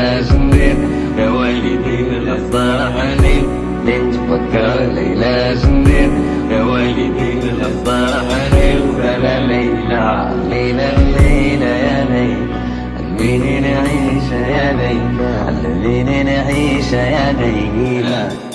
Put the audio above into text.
ليلى سندين يا والدي لفظة حنين لين تفكر ليلى سندين يا والدي لفظة حنين ولا ليلى ليلى ليلى يا ليلى خليني نعيش يا ليلى خليني نعيش يا ليلى